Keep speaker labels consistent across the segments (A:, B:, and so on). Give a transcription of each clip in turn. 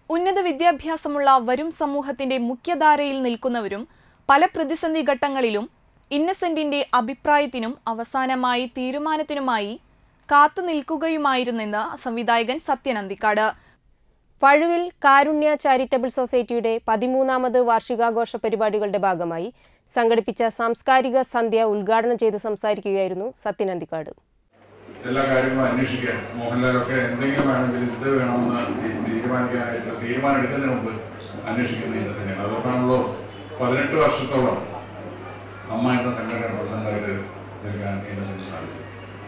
A: ഉന്നത വിദ്യാഭ്യാസമുള്ള വരും സമൂഹത്തിന്റെ മുഖ്യധാരയിൽ നിൽക്കുന്നവരും പല പ്രതിസന്ധി ഘട്ടങ്ങളിലും ഇന്നസെന്റിന്റെ അഭിപ്രായത്തിനും അവസാനമായി തീരുമാനത്തിനുമായി കാത്തു നിൽക്കുകയുമായിരുന്നെന്ന് സംവിധായകൻ സത്യൻ അന്തിക്കാട്
B: പഴുവിൽ കാരുണ്യ ചാരിറ്റബിൾ സൊസൈറ്റിയുടെ പതിമൂന്നാമത് വാർഷികാഘോഷ പരിപാടികളുടെ ഭാഗമായി സംഘടിപ്പിച്ച സാംസ്കാരിക സന്ധ്യ ഉദ്ഘാടനം ചെയ്ത് സംസാരിക്കുകയായിരുന്നു സത്യൻ അന്തിക്കാട്
C: എല്ലാ കാര്യങ്ങളും അന്വേഷിക്കാൻ മോഹൻലാലൊക്കെ എന്തെങ്കിലും വേണമെങ്കിൽ ഇത് വേണമെന്ന് തീ- തീരുമാനിക്കാനായിട്ട് തീരുമാനം എടുക്കുന്നതിന് മുമ്പ് അന്വേഷിക്കുന്ന ഇന്നസെന്റാണ് അതുകൊണ്ടാണല്ലോ പതിനെട്ട് വർഷത്തോളം അമ്മ എന്ന സംഘടന പ്രസിഡന്റായിട്ട് നിൽക്കാൻ ഇന്നസെന്റ് സാധിച്ചത്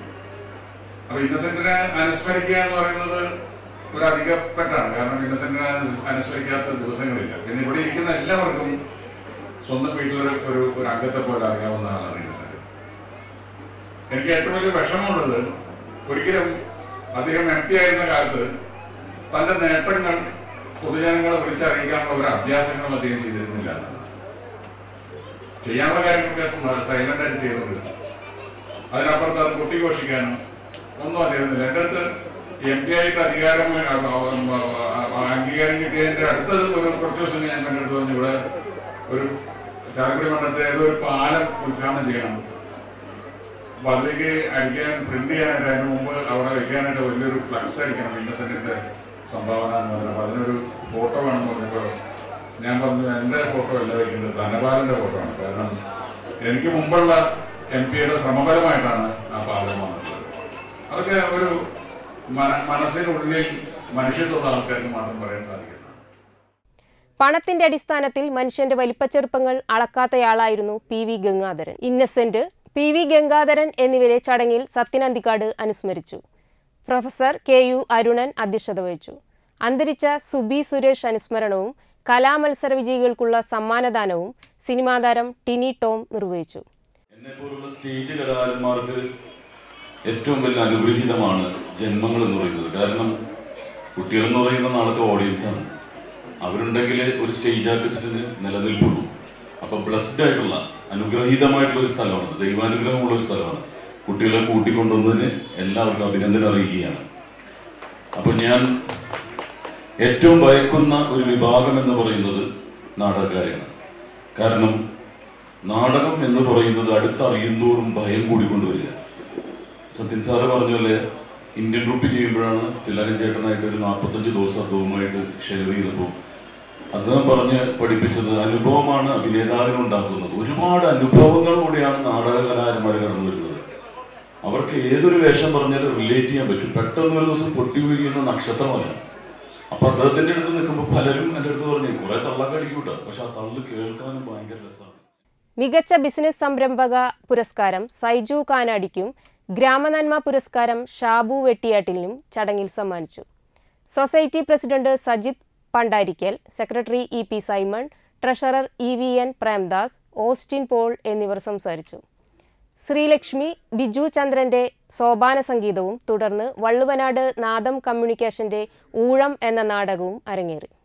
C: അപ്പൊ ഇന്നസെന്റിനെ അനുസ്മരിക്കുക എന്ന് പറയുന്നത് ഒരു അധികപ്പറ്റാണ് കാരണം ഇന്നസെന്റിനെ അനുസ് അനുസ്മരിക്കാത്ത ദിവസങ്ങളില്ല പിന്നെ ഇവിടെ ഇരിക്കുന്ന എല്ലാവർക്കും സ്വന്തം വീട്ടിലൊരു ഒരു ഒരു അംഗത്തെ പോലെ അറിയാവുന്ന ആളാണ് ഇന്നസെന്റ് എനിക്ക് ഏറ്റവും വലിയ വിഷമമുള്ളത് ഒരിക്കലും അദ്ദേഹം എം പി ആയിരുന്ന കാലത്ത് തന്റെ നേട്ടങ്ങൾ പൊതുജനങ്ങളെ വിളിച്ചറിയിക്കാനുള്ള ഒരു അഭ്യാസങ്ങളും അദ്ദേഹം ചെയ്തിരുന്നില്ല എന്നാണ്. ചെയ്യാനുള്ള കാര്യങ്ങളൊക്കെ സൈലന്റ് ആയിട്ട് ചെയ്യുന്നത് അതിനപ്പുറത്ത് അത് കൊട്ടിഘോഷിക്കാനും ഒന്നും അദ്ദേഹമില്ല എന്റെ അടുത്ത് എം പി ആയിട്ട് അധികാരം ആ, ആ, ആ, അംഗീകാരം കിട്ടിയതിന്റെ അടുത്തത് ഒരു കുറച്ച് ദിവസം ഞാൻ എന്റെ അടുത്ത് പറഞ്ഞു ഇവിടെ ഒരു ചാലക്കുടി മണ്ഡലത്തിൽ ഏതോ ഒരു പാലം ഉദ്ഘാടനം ചെയ്യണം അപ്പൊ അതിലേക്ക് അടിക്കാൻ പ്രിന്റ് ചെയ്യാനായിട്ട് അതിന് മുമ്പ് അവിടെ വെക്കാനായിട്ട് വലിയൊരു ഫ്ലക്സ് അടിക്കണം ഇന്നസെന്റിന്റെ സംഭാവന എന്ന് പറഞ്ഞത് അപ്പൊ അതിനൊരു ഫോട്ടോ വേണമെന്ന് പറഞ്ഞപ്പോ ഞാൻ പറഞ്ഞു എന്റെ ഫോട്ടോ അല്ല വെക്കുന്നത് ധനപാലന്റെ ഫോട്ടോ ആണ് കാരണം എനിക്ക് മുമ്പുള്ള എം പിയുടെ ശ്രമപരമായിട്ടാണ് ആ പാലം വന്നിട്ടുള്ളത് അതൊക്കെ ഒരു മന- മനസ്സിനുള്ളിൽ മനുഷ്യത്വമുള്ള ആൾക്കാർക്ക് മാത്രം പറയാൻ സാധിക്കുന്നതാണ്
B: പണത്തിന്റെ അടിസ്ഥാനത്തിൽ മനുഷ്യന്റെ വലിപ്പച്ചെറുപ്പങ്ങൾ അളക്കാത്തയാളായിരുന്നു P V Gangadharan Innocent P V Gangadharan എന്നിവരെ ചടങ്ങിൽ സത്യനന്തിക്കാട് അനുസ്മരിച്ചു പ്രൊഫസർ കെ യു അരുണൻ അധ്യക്ഷത വഹിച്ചു അന്തരിച്ച സുബി സുരേഷ് അനുസ്മരണവും കലാമത്സര വിജയികൾക്കുള്ള സമ്മാനദാനവും സിനിമാതാരം ടിനി ടോം നിർവഹിച്ചു
D: എന്നെ പോലുള്ള സ്റ്റേജ് കലാകാരന്മാർക്ക് ഏറ്റവും വലിയ അനുഗ്രഹീതമാണ് ജന്മങ്ങൾ എന്ന് പറയുന്നത് കാരണം കുട്ടികൾ എന്ന് പറയുന്ന നാളത്തെ ഓഡിയൻസാണ് അവരുണ്ടെങ്കിൽ ഒരു സ്റ്റേജ് ആർട്ടിസ്റ്റിന് നിലനിൽപ്പുള്ളൂ അപ്പൊ ബ്ലസ്ഡ് ആയിട്ടുള്ള അനുഗ്രഹീതമായിട്ടുള്ള ഒരു സ്ഥലമാണ് ദൈവാനുഗ്രഹമുള്ള ഒരു സ്ഥലമാണ് കുട്ടികളെ കൂട്ടിക്കൊണ്ടുവന്നതിന് എല്ലാവർക്കും അഭിനന്ദനം അറിയിക്കുകയാണ് അപ്പൊ ഞാൻ ഏറ്റവും ഭയക്കുന്ന ഒരു വിഭാഗം എന്ന് പറയുന്നത് നാടകക്കാരെയാണ് കാരണം നാടകം എന്ന് പറയുന്നത് അടുത്തറിയുന്തോറും ഭയം കൂടിക്കൊണ്ടുവരിക സത്യൻ സാറ് പറഞ്ഞ പോലെ ഇന്ത്യൻ റുപ്പി ചെയ്യുമ്പോഴാണ് തിലകൻ ചേട്ടനായിട്ട് ഒരു നാൽപ്പത്തഞ്ച് ദിവസം അദ്ദേഹവുമായിട്ട് ഷെയർ ചെയ്തപ്പോൾ അദ്ദേഹം പറഞ്ഞ് പഠിപ്പിച്ചത് അനുഭവമാണ് അഭിനേതാവിനെ ഉണ്ടാക്കുന്നത് ഒരുപാട് അനുഭവങ്ങളോടെയാണ് നാടക കലാകാരന്മാർ കടന്നു വരുന്നത് അവർക്ക് ഏതൊരു വേഷം പറഞ്ഞാലും റിലേറ്റ് ചെയ്യാൻ പറ്റും പെട്ടെന്ന് ഒരു ദിവസം പൊട്ടി വീഴുന്ന നക്ഷത്രമല്ല അപ്പൊ അദ്ദേഹത്തിന്റെ അടുത്ത് നിൽക്കുമ്പോൾ പലരും എൻ്റെ അടുത്ത് പറഞ്ഞു കുറെ തള്ളൊക്കെ അടിക്കൂട്ടോ പക്ഷെ ആ തള്ളു കേൾക്കാനും ഭയങ്കര രസമാണ്
B: മികച്ച ബിസിനസ് സംരംഭക പുരസ്കാരം സൈജു കാനാടിക്കും ഗ്രാമനന്മ പുരസ്കാരം ഷാബു വെട്ടിയാട്ടിലിനും ചടങ്ങിൽ സമ്മാനിച്ചു society president Sajith Pandarikkal secretary E P Simon treasurer E V N Premdas Austin Paul എന്നിവർ സംസാരിച്ചു ശ്രീലക്ഷ്മി ബിജു ചന്ദ്രന്റെ സോപാന സംഗീതവും തുടർന്ന് വള്ളുവനാട് നാദം കമ്മ്യൂണിക്കേഷന്റെ ഊഴം എന്ന നാടകവും അരങ്ങേറി